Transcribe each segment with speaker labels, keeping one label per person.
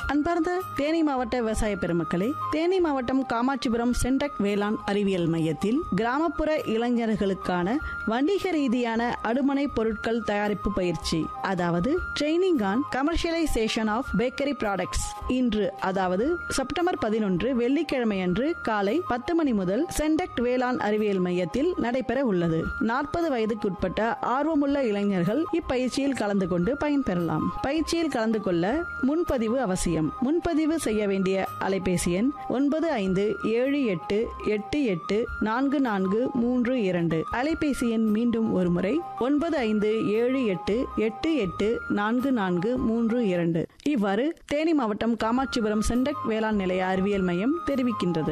Speaker 1: அன்பார்ந்த தேனி மாவட்ட விவசாய பெருமக்களே தேனி மாவட்டம் காமாட்சிபுரம் சென்டக் வேளாண் அறிவியல் மையத்தில் கிராமப்புற இளைஞர்களுக்கான வணிக ரீதியான அடுமனை பொருட்கள் தயாரிப்பு பயிற்சி அதாவது training on commercialisation of bakery products இன்று அதாவது செப்டம்பர் பதினொன்று வெள்ளிக்கிழமை அன்று காலை பத்து மணி முதல் சென்டக்ட் வேளாண் அறிவியல் மையத்தில் நடைபெற உள்ளது நாற்பது வயதுக்குட்பட்ட ஆர்வமுள்ள இளைஞர்கள் இப்பயிற்சியில் கலந்து கொண்டு பயன்பெறலாம் பயிற்சியில் கலந்து கொள்ள முன்பதிவு அவசியம் முன்பதிவு செய்ய வேண்டிய அலைபேசி எண் ஒன்பது ஐந்து ஏழு எட்டு எட்டு எட்டு நான்கு நான்கு மூன்று இரண்டு அலைபேசி எண் மீண்டும் ஒருமுறை ஒன்பது ஐந்து ஏழு எட்டு எட்டு எட்டு நான்கு நான்கு மூன்று இரண்டு இவ்வாறு தேனி மாவட்டம் காமாட்சிபுரம் சென்டக் வேளாண் நிலைய அறிவியல் மையம் தெரிவிக்கின்றது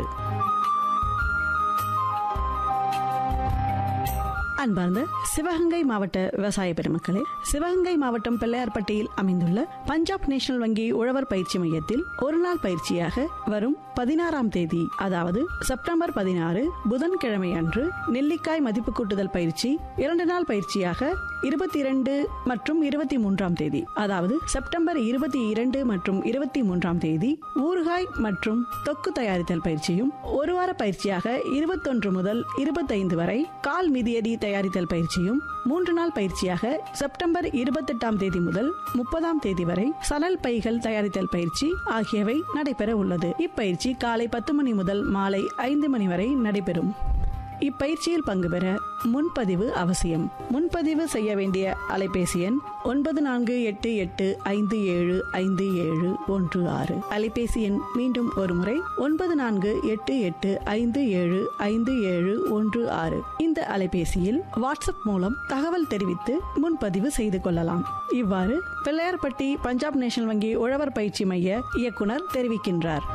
Speaker 1: அன்பார்ந்த சிவகங்கை மாவட்ட விவசாய பெருமக்களே சிவகங்கை மாவட்டம் பிள்ளையார்பட்டியில் அமைந்துள்ள பஞ்சாப் நேஷனல் வங்கி உழவர் பயிற்சி மையத்தில் ஒரு நாள் பயிற்சியாக வரும் பதினாறாம் தேதி அதாவது செப்டம்பர் பதினாறு புதன்கிழமை அன்று நெல்லிக்காய் மதிப்பு கூட்டுதல் பயிற்சி இரண்டு நாள் பயிற்சியாக இருபத்தி இரண்டு மற்றும் இருபத்தி மூன்றாம் தேதி அதாவது செப்டம்பர் இருபத்தி இரண்டு மற்றும் இருபத்தி மூன்றாம் தேதி ஊறுகாய் மற்றும் தொக்கு தயாரித்தல் பயிற்சியும் ஒரு வார பயிற்சியாக இருபத்தொன்று முதல் இருபத்தைந்து வரை கால் மிதியடி தயாரித்தல் பயிற்சியும் மூன்று நாள் பயிற்சியாக செப்டம்பர் இருபத்தெட்டாம் தேதி முதல் முப்பதாம் தேதி வரை சணல் பைகள் தயாரித்தல் பயிற்சி ஆகியவை நடைபெற உள்ளது இப்பயிற்சி காலை பத்து மணி முதல் மாலை ஐந்து மணி வரை நடைபெறும் இப்பயிற்சியில் பங்கு பெற முன்பதிவு அவசியம் முன்பதிவு செய்ய வேண்டிய அலைபேசி எண் ஒன்பது நான்கு எட்டு எட்டு ஐந்து ஏழு ஐந்து ஏழு ஒன்று ஆறு அலைபேசி எண் மீண்டும் ஒருமுறை ஒன்பது நான்கு எட்டு எட்டு ஐந்து ஏழு ஐந்து ஏழு ஒன்று ஆறு இந்த அலைபேசியில் வாட்ஸ்அப் மூலம் தகவல் தெரிவித்து முன்பதிவு செய்து கொள்ளலாம் இவ்வாறு பிள்ளையார்பட்டி பஞ்சாப் நேஷனல் வங்கி உழவர் பயிற்சி மைய இயக்குனர் தெரிவிக்கின்றார்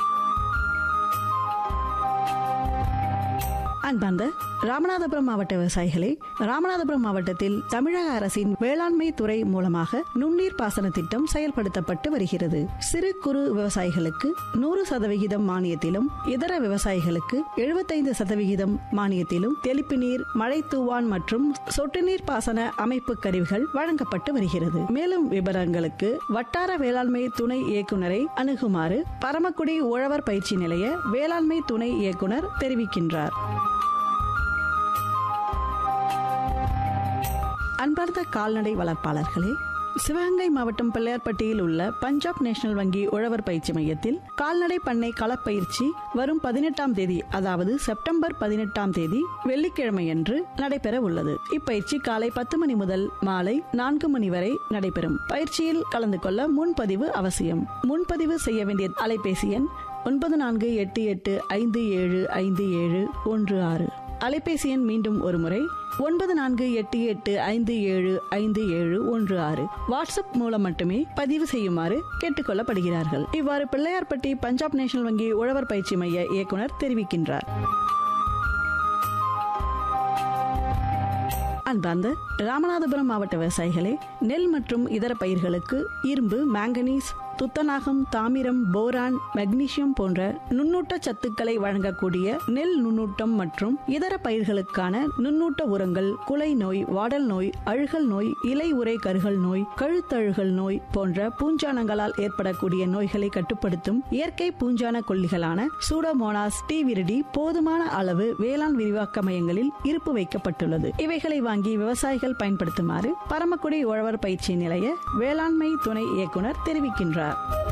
Speaker 1: அன்பார்ந்த ராமநாதபுரம் மாவட்ட விவசாயிகளே ராமநாதபுரம் மாவட்டத்தில் தமிழக அரசின் வேளாண்மை துறை மூலமாக நுண்ணீர் பாசன திட்டம் செயல்படுத்தப்பட்டு வருகிறது சிறு குறு விவசாயிகளுக்கு நூறு சதவிகிதம் மானியத்திலும் இதர விவசாயிகளுக்கு எழுபத்தைந்து சதவிகிதம் மானியத்திலும் தெளிப்பு நீர் மழை தூவான் மற்றும் சொட்டு நீர் பாசன அமைப்பு கருவிகள் வழங்கப்பட்டு வருகிறது மேலும் விவரங்களுக்கு வட்டார வேளாண்மை துணை இயக்குனரை அணுகுமாறு பரமக்குடி உழவர் பயிற்சி நிலைய வேளாண்மை துணை இயக்குனர் தெரிவிக்கின்றார் அன்பார்ந்த கால்நடை வளர்ப்பாளர்களே சிவகங்கை மாவட்டம் பிள்ளையார்பட்டியில் உள்ள பஞ்சாப் நேஷனல் வங்கி உழவர் பயிற்சி மையத்தில் கால்நடை பண்ணை களப்பயிற்சி வரும் பதினெட்டாம் தேதி அதாவது செப்டம்பர் பதினெட்டாம் தேதி வெள்ளிக்கிழமையன்று நடைபெற உள்ளது இப்பயிற்சி காலை பத்து மணி முதல் மாலை நான்கு மணி வரை நடைபெறும் பயிற்சியில் கலந்து கொள்ள முன்பதிவு அவசியம் முன்பதிவு செய்ய வேண்டிய அலைபேசி எண் ஒன்பது நான்கு எட்டு எட்டு ஐந்து ஏழு ஐந்து ஏழு ஒன்று ஆறு அலைபேசி எண் மீண்டும் ஒருமுறை ஒன்பது நான்கு எட்டு எட்டு ஐந்து ஏழு ஐந்து ஏழு ஒன்று ஆறு வாட்ஸ்அப் மூலம் மட்டுமே பதிவு செய்யுமாறு கேட்டுக்கொள்ளப்படுகிறார்கள் இவ்வாறு பிள்ளையார்பட்டி பஞ்சாப் நேஷனல் வங்கி உழவர் பயிற்சி மைய இயக்குனர் தெரிவிக்கின்றார் அன்பார்ந்த ராமநாதபுரம் மாவட்ட விவசாயிகளே நெல் மற்றும் இதர பயிர்களுக்கு இரும்பு மேங்கனீஸ் துத்தநாகம் தாமிரம் போரான் மெக்னீசியம் போன்ற நுண்ணூட்ட சத்துக்களை வழங்கக்கூடிய நெல் நுண்ணூட்டம் மற்றும் இதர பயிர்களுக்கான நுண்ணூட்ட உரங்கள் குலை நோய் வாடல் நோய் அழுகல் நோய் இலை உரை கருகல் நோய் கழுத்தழுகல் நோய் போன்ற பூஞ்சானங்களால் ஏற்படக்கூடிய நோய்களை கட்டுப்படுத்தும் இயற்கை பூஞ்சான கொல்லிகளான சூடோமோனாஸ் டீவிரிடி போதுமான அளவு வேளாண் விரிவாக்க மையங்களில் இருப்பு வைக்கப்பட்டுள்ளது இவைகளை வாங்கி விவசாயிகள் பயன்படுத்துமாறு பரமக்குடி உழவர் பயிற்சி நிலைய வேளாண்மை துணை இயக்குனர் தெரிவிக்கின்றார்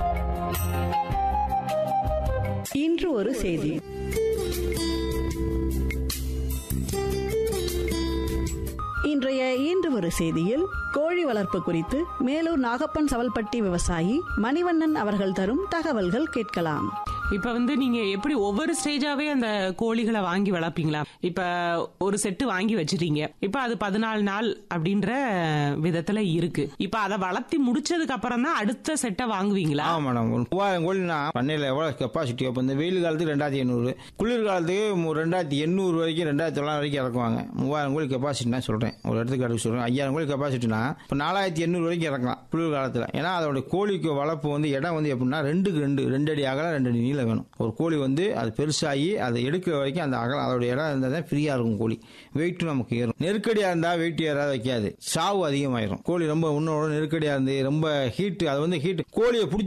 Speaker 1: இன்று ஒரு செய்தி இன்றைய இன்று ஒரு செய்தியில் கோழி வளர்ப்பு குறித்து மேலூர் நாகப்பன் சவல்பட்டி விவசாயி மணிவண்ணன் அவர்கள் தரும் தகவல்கள் கேட்கலாம்
Speaker 2: இப்ப வந்து நீங்க எப்படி ஒவ்வொரு ஸ்டேஜாவே அந்த கோழிகளை வாங்கி வளர்ப்பீங்களா இப்ப ஒரு செட்டு வாங்கி வச்சிட்டீங்க இப்ப அது பதினாலு நாள் அப்படின்ற விதத்துல இருக்கு இப்ப அதை வளர்த்தி முடிச்சதுக்கு அப்புறம் தான் அடுத்த செட்டை வாங்குவீங்களா
Speaker 3: ஆமாம் மேடம் ஒரு மூவாயிரம் கோழினா பண்ணையில் எவ்வளோ கெப்பாசிட்டி இப்போ இந்த வெயில் காலத்துக்கு ரெண்டாயிரத்தி எண்ணூறு குளிர் காலத்துக்கு மு- ரெண்டாயிரத்தி எண்ணூறு வரைக்கும் ரெண்டாயிரத்தி தொள்ளாயிரம் வரைக்கும் இறக்குவாங்க மூவாயிரம் கோழி கெப்பாசிட்டி நான் சொல்கிறேன் ஒரு இடத்துக்கு சொல்கிறேன் ஐயாயிரம் கோழி கெப்பாசிட்டினா இப்போ நாலாயிரத்தி எண்ணூறு வரைக்கும் இறக்கலாம் குளிர் காலத்தில் ஏன்னா அதோட கோழிக்கு வளர்ப்பு வந்து இடம் வந்து எப்படின்னா ரெண்டுக்கு ரெண்டு ரெண்டு அடி அகலம் ரெண்டு அடி நீளம் வேணும் ஒரு கோழி வந்து அது பெருசாகி அதை எடுக்கிற வரைக்கும் அந்த அகலம் அதோட இடம் இருந்தால் தான் ஃப்ரீயாக இருக்கும் கோழி வெயிட்டும் நமக்கு ஏறும் நெருக்கடியாக இருந்தால் வெயிட் ஏறாத வைக்காது சாவு அதிகமாயிரும் கோழி ரொம்ப உன்னோட நெருக்கடியாக இருந்து ரொம்ப ஹீட் அது வந்து ஹீட் கோழியை பிடிச்சி